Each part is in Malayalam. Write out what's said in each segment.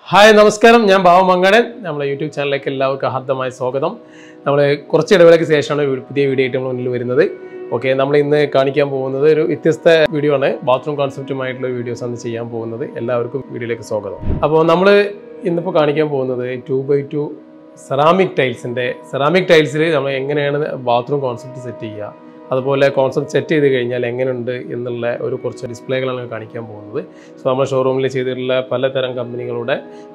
ഹായ് നമസ്കാരം ഞാൻ ബാബു മങ്കടൻ നമ്മുടെ യൂട്യൂബ് ചാനലിലേക്ക് എല്ലാവർക്കും ഹാർദമായ സ്വാഗതം നമ്മൾ കുറച്ച് ഇടവേളയ്ക്ക് ശേഷമാണ് ഒരു പുതിയ വീഡിയോ ആയിട്ട് നമ്മൾ മുന്നിൽ വരുന്നത് ഓക്കെ നമ്മൾ ഇന്ന് കാണിക്കാൻ പോകുന്നത് ഒരു വ്യത്യസ്ത വീഡിയോ ആണ് ബാത്റൂം കോൺസെപ്റ്റുമായിട്ടുള്ള വീഡിയോസ് ആണ് ചെയ്യാൻ പോകുന്നത് എല്ലാവർക്കും വീഡിയോയിലേക്ക് സ്വാഗതം അപ്പോൾ നമ്മൾ ഇന്നിപ്പോൾ കാണിക്കാൻ പോകുന്നത് ടു ബൈ ടു സെറാമിക് ടൈൽസിൻ്റെ സെറാമിക് ടൈൽസിൽ നമ്മൾ എങ്ങനെയാണ് ബാത്റൂം കോൺസെപ്റ്റ് സെറ്റ് ചെയ്യുക അതുപോലെ കോൺസെപ്റ്റ് സെറ്റ് ചെയ്ത് കഴിഞ്ഞാൽ എങ്ങനെയുണ്ട് എന്നുള്ള ഒരു കുറച്ച് ഡിസ്പ്ലേകളാണ് കാണിക്കാൻ പോകുന്നത് സോ നമ്മൾ ഷോറൂമിൽ ചെയ്തിട്ടുള്ള പലതരം കമ്പനികളുടെ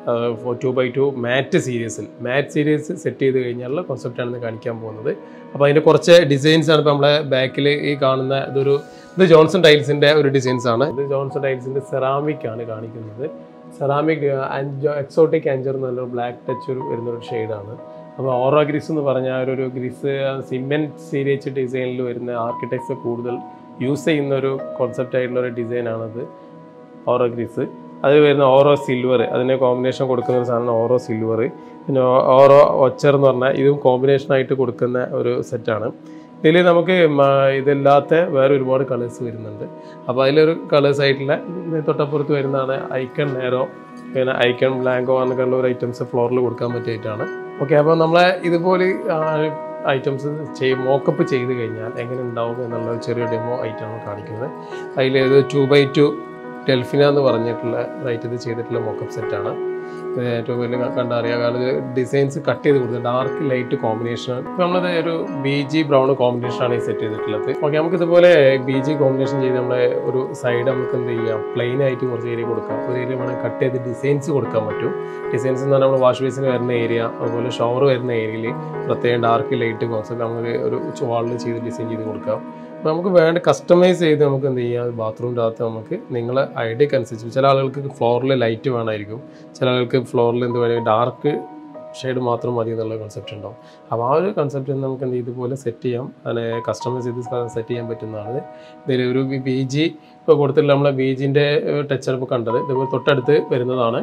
ടു ബൈ ടു മാറ്റ് സീരീസിൽ മാറ്റ് സീരീസ് സെറ്റ് ചെയ്ത് കഴിഞ്ഞാലുള്ള കോൺസെപ്റ്റാണ് ഇന്ന് കാണിക്കാൻ പോകുന്നത് അപ്പോൾ അതിൻ്റെ കുറച്ച് ഡിസൈൻസ് ആണ് ഇപ്പോൾ നമ്മളെ ബാക്കിൽ ഈ കാണുന്ന ഇതൊരു ഇത് ജോൺസൺ ടൈൽസിൻ്റെ ഒരു ഡിസൈൻസ് ആണ് ഇത് ജോൺസൺ ടൈൽസിൻ്റെ സെറാമിക് ആണ് കാണിക്കുന്നത് സെറാമിക് എക്സോട്ടിക് ആഞ്ചർ എന്ന് പറഞ്ഞ ബ്ലാക്ക് ടച്ച് ഒരു വരുന്നൊരു ഷെയ്ഡാണ് അപ്പോൾ ഓറോ ഗ്രിസ് എന്ന് പറഞ്ഞാൽ ഒരു- ഒരു ഗ്രിസ് സിമെൻറ്റ് സീരീസ് ഡിസൈനിൽ വരുന്ന ആർക്കിടെക്ട്സ് കൂടുതൽ യൂസ് ചെയ്യുന്ന ഒരു കോൺസെപ്റ്റ് ആയിട്ടുള്ള ഒരു ഡിസൈനാണത് ഓറോ ഗ്രിസ് അത് വരുന്ന ഓറോ സിൽവർ അതിന് കോമ്പിനേഷൻ കൊടുക്കുന്ന ഒരു സാധനം ഓറോ സിൽവർ പിന്നെ ഓ- ഓറോ ഒച്ചർ എന്ന് പറഞ്ഞാൽ ഇതും കോമ്പിനേഷൻ ആയിട്ട് കൊടുക്കുന്ന ഒരു സെറ്റാണ് ഇതിൽ നമുക്ക് മ- ഇതില്ലാത്ത വേറെ ഒരുപാട് കളേഴ്സ് വരുന്നുണ്ട് അപ്പോൾ അതിലൊരു കളേഴ്സ് ആയിട്ടുള്ള ഇത് തൊട്ടപ്പുറത്ത് വരുന്നതാണ് ഐക്കൺ നേരോ പിന്നെ ഐക്കൺ ബ്ലാങ്കോ എന്നൊക്കെയുള്ള ഒരു ഐറ്റംസ് ഫ്ലോറിൽ കൊടുക്കാൻ പറ്റിയിട്ടാണ് ഓക്കെ അപ്പോൾ നമ്മളെ ഇതുപോലെ ഐറ്റംസ് ചെയ് മോക്കപ്പ് ചെയ്ത് കഴിഞ്ഞാൽ എങ്ങനെ ഉണ്ടാവും എന്നുള്ള ഒരു ചെറിയ ഡെമോ ആയിട്ടാണ് കാണിക്കുന്നത് അതിൽ ഇത് ടു ബൈ ടു ഡെൽഫിന എന്ന് പറഞ്ഞിട്ടുള്ള റൈറ്റ് ഇത് ചെയ്തിട്ടുള്ള മോക്കപ്പ് സെറ്റാണ് ഏറ്റവും വലിയ കണ്ടറിയാം കാരണം ഇത് ഡിസൈൻസ് കട്ട് ചെയ്ത് കൊടുത്തത് ഡാർക്ക് ലൈറ്റ് കോമ്പിനേഷൻ ഇപ്പം നമ്മളത് ഒരു ബി ജി ബ്രൗൺ കോമ്പിനേഷനാണ് ഈ സെറ്റ് ചെയ്തിട്ടുള്ളത് ഓക്കെ നമുക്ക് ഇതുപോലെ ബി ജി കോമ്പിനേഷൻ ചെയ്ത് നമ്മളെ ഒരു സൈഡ് നമുക്ക് എന്ത് ചെയ്യാം പ്ലെയിൻ ആയിട്ട് കുറച്ച് ഏരിയ കൊടുക്കാം ഒരു ഏരിയ വേണമെങ്കിൽ കട്ട് ചെയ്ത് ഡിസൈൻസ് കൊടുക്കാൻ പറ്റും ഡിസൈൻസ് എന്ന് പറഞ്ഞാൽ നമ്മൾ വാഷ് ബേസിന് വരുന്ന ഏരിയ അതുപോലെ ഷവർ വരുന്ന ഏരിയയിൽ പ്രത്യേകം ഡാർക്ക് ലൈറ്റ് കോൺസെപ്റ്റ് നമുക്ക് ഒരു വാളിൽ ചെയ്ത് ഡിസൈൻ ചെയ്ത് കൊടുക്കാം അപ്പോൾ നമുക്ക് വേണ്ട കസ്റ്റമൈസ് ചെയ്ത് നമുക്ക് എന്ത് ചെയ്യാം ബാത്റൂമിൻ്റെ അകത്ത് നമുക്ക് നിങ്ങളെ ഐഡിയക്ക് അനുസരിച്ച് ചില ആളുകൾക്ക് ഫ്ലോറിൽ ലൈറ്റ് വേണമായിരിക്കും ചില ആളുകൾക്ക് ഫ്ലോറിൽ എന്ത് വേണമെങ്കിൽ ഡാർക്ക് ഷെയ്ഡ് മാത്രം മതി എന്നുള്ള കൺസെപ്റ്റ് ഉണ്ടാവും അപ്പോൾ ആ ഒരു കൺസെപ്റ്റ് നമുക്ക് എന്ത് ചെയ്യും, ഇതുപോലെ സെറ്റ് ചെയ്യാം അതിനെ കസ്റ്റമൈസ് ചെയ്ത് സെറ്റ് ചെയ്യാൻ പറ്റുന്നതാണ് ഇതിൽ ഒരു ബി ജി ഇപ്പോൾ കൊടുത്തിട്ടുള്ള നമ്മളെ ബി ജിൻ്റെ ടച്ചാണ് ഇപ്പോൾ കണ്ടത് ഇതുപോലെ തൊട്ടടുത്ത് വരുന്നതാണ്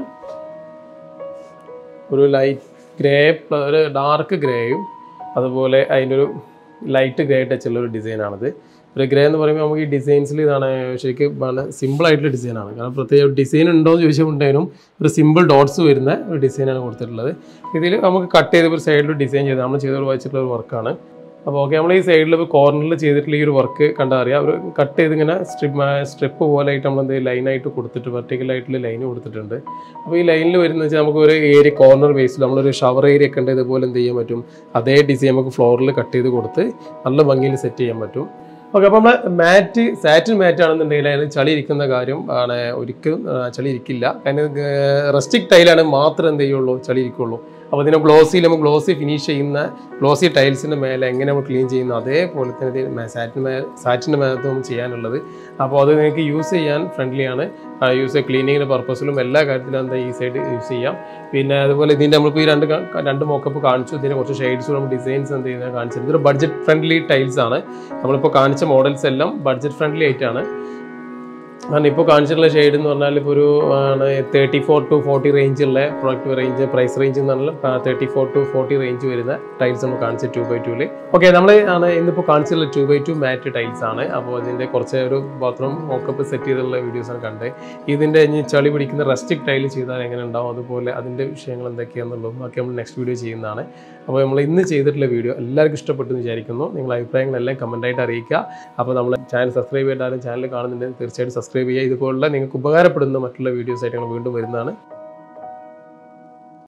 ഒരു ലൈറ്റ് ഗ്രേ ഒരു ഡാർക്ക് ഗ്രേയും അതുപോലെ അതിൻ്റെ ഒരു ലൈറ്റ് ഗ്രേ ടച്ചുള്ള ഒരു ഡിസൈനാണിത് ഒരു ഗ്രേ എന്ന് പറയുമ്പോൾ നമുക്ക് ഈ ഡിസൈൻസിൽ ഇതാണ് ശരിക്കും സിമ്പിൾ ആയിട്ടുള്ള ഡിസൈനാണ് കാരണം പ്രത്യേക ഡിസൈൻ ഉണ്ടോ എന്ന് ചോദിച്ചിട്ടുണ്ടെങ്കിലും ഒരു സിമ്പിൾ ഡോട്ട്സ് വരുന്ന ഒരു ഡിസൈനാണ് കൊടുത്തിട്ടുള്ളത് ഇതിൽ നമുക്ക് കട്ട് ചെയ്ത് ഒരു സൈഡിൽ ഡിസൈൻ ചെയ്ത് നമ്മൾ ചെയ്ത് വായിച്ചിട്ടുള്ള ഒരു വർക്കാണ് അപ്പോൾ ഓക്കെ നമ്മൾ ഈ സൈഡിൽ കോർണറിൽ ചെയ്തിട്ടുള്ള ഈ ഒരു വർക്ക് കണ്ടാൽ അറിയാം ഒരു കട്ട് ചെയ്ത് ഇങ്ങനെ സ്ട്രിപ്പ് സ്ട്രിപ്പ് പോലെ ആയിട്ട് നമ്മൾ എന്ത് ലൈനായിട്ട് കൊടുത്തിട്ട് വെർട്ടിക്കൽ ആയിട്ടുള്ള ലൈൻ കൊടുത്തിട്ടുണ്ട് അപ്പോൾ ഈ ലൈനിൽ വരുന്ന വെച്ചാൽ നമുക്ക് ഒരു ഏരിയ കോർണർ ബേസിൽ നമ്മളൊരു ഷവർ ഏരിയ ഒക്കെ ഉണ്ട് ഇതുപോലെ എന്ത് ചെയ്യാൻ പറ്റും അതേ ഡിസൈൻ നമുക്ക് ഫ്ലോറിൽ കട്ട് ചെയ്ത് കൊടുത്ത് നല്ല ഭംഗിയിൽ സെറ്റ് ചെയ്യാൻ പറ്റും ഓക്കെ അപ്പോൾ നമ്മൾ മാറ്റ് സാറ്റിൻ മാറ്റ് ആണെന്നുണ്ടെങ്കിൽ അതിന് ചളി ഇരിക്കുന്ന കാര്യം ആണ് ഒരിക്കലും ആ, ചളി ഇരിക്കില്ല കാരണം റെസ്റ്റിക് ടൈലാണ് മാത്രം എന്ത് ചെയ്യുള്ളൂ ചളി ഇരിക്കുള്ളൂ അപ്പോൾ ഇതിനെ ഗ്ലോസിയിൽ നമ്മൾ ഗ്ലോസി ഫിനിഷ് ചെയ്യുന്ന ഗ്ലോസി ടൈൽസിൻ്റെ മേലെ എങ്ങനെ നമ്മൾ ക്ലീൻ ചെയ്യുന്നു അതേപോലെ തന്നെ ഇത് സാറ്റിൻ മേ സാറ്റിൻ്റെ മേലത്ത് നമ്മൾ ചെയ്യാനുള്ളത് അപ്പോൾ അത് നിങ്ങൾക്ക് യൂസ് ചെയ്യാൻ ഫ്രണ്ട്ലിയാണ് യൂസ് ക്ലീനിങ്ങിൻ്റെ പർപ്പസിലും എല്ലാ കാര്യത്തിലും എന്താ ഈ സൈഡ് യൂസ് ചെയ്യാം പിന്നെ അതുപോലെ ഇതിൻ്റെ നമ്മളിപ്പോൾ ഈ രണ്ട് ക- രണ്ട് മോക്കപ്പ് കാണിച്ചു ഇതിൻ്റെ കുറച്ച് ഷെയ്ഡ്സ് നമ്മൾ ഡിസൈൻസ് എന്ത് ചെയ്യുന്നത് കാണിച്ചത് ഇതൊരു ബഡ്ജറ്റ് ഫ്രണ്ട്ലി ടൈൽസ് ആണ് നമ്മളിപ്പോൾ കാണിച്ച മോഡൽസ് എല്ലാം ബഡ്ജറ്റ് ഫ്രണ്ട്ലി ആയിട്ടാണ് കാരണം ഇപ്പോൾ കാണിച്ചിട്ടുള്ള ഷെയ്ഡ് എന്ന് പറഞ്ഞാൽ ഇപ്പോൾ ഒരു തേർട്ടി ഫോർ ടു ഫോർട്ടി റേഞ്ചുള്ള പ്രൊഡക്റ്റ് റേഞ്ച് പ്രൈസ് റേഞ്ച് എന്ന് പറഞ്ഞാൽ thirty four to forty range വരുന്ന ടൈൽസ് നമ്മൾ കാണിച്ച ടു ബൈ ടൂല് ഓക്കെ നമ്മൾ ആണ് ഇന്നിപ്പോൾ കാണിച്ചിട്ടുള്ള two by two matt tiles ആണ് അപ്പോൾ ഇതിൻ്റെ കുറച്ച് ഒരു ബാത്റൂം മോക്കപ്പ് സെറ്റ് ചെയ്തുള്ള വീഡിയോസ് ആണ് കണ്ടത് ഇതിൻ്റെ ഇനി ചളി പിടിക്കുന്ന റെസ്റ്റിക് ടൈൽ ചെയ്താൽ എങ്ങനെ ഉണ്ടാവും അതുപോലെ അതിൻ്റെ വിഷയങ്ങൾ എന്തൊക്കെയാണെന്നുള്ളതും ഒക്കെ നമ്മൾ നെക്സ്റ്റ് വീഡിയോ ചെയ്യുന്നതാണ് അപ്പോൾ നമ്മൾ ഇന്ന് ചെയ്തിട്ടുള്ള വീഡിയോ എല്ലാവർക്കും ഇഷ്ടപ്പെട്ടു എന്ന് വിചാരിക്കുന്നു നിങ്ങളുടെ അഭിപ്രായങ്ങളെല്ലാം കമൻറ്റായിട്ട് അറിയിക്കുക അപ്പോൾ നമ്മൾ ചാനൽ സബ്സ്ക്രൈബ് ചെയ്താലും ചാനൽ കാണുന്നുണ്ടെങ്കിൽ തീർച്ചയായിട്ടും സബ്സ്ക്രൈബ് ചെയ്യുക ഇതുപോലുള്ള നിങ്ങൾക്ക് ഉപകാരപ്പെടുന്ന മറ്റുള്ള വീഡിയോസ് ആയിട്ട് ഞങ്ങൾ വീണ്ടും വരുന്നതാണ്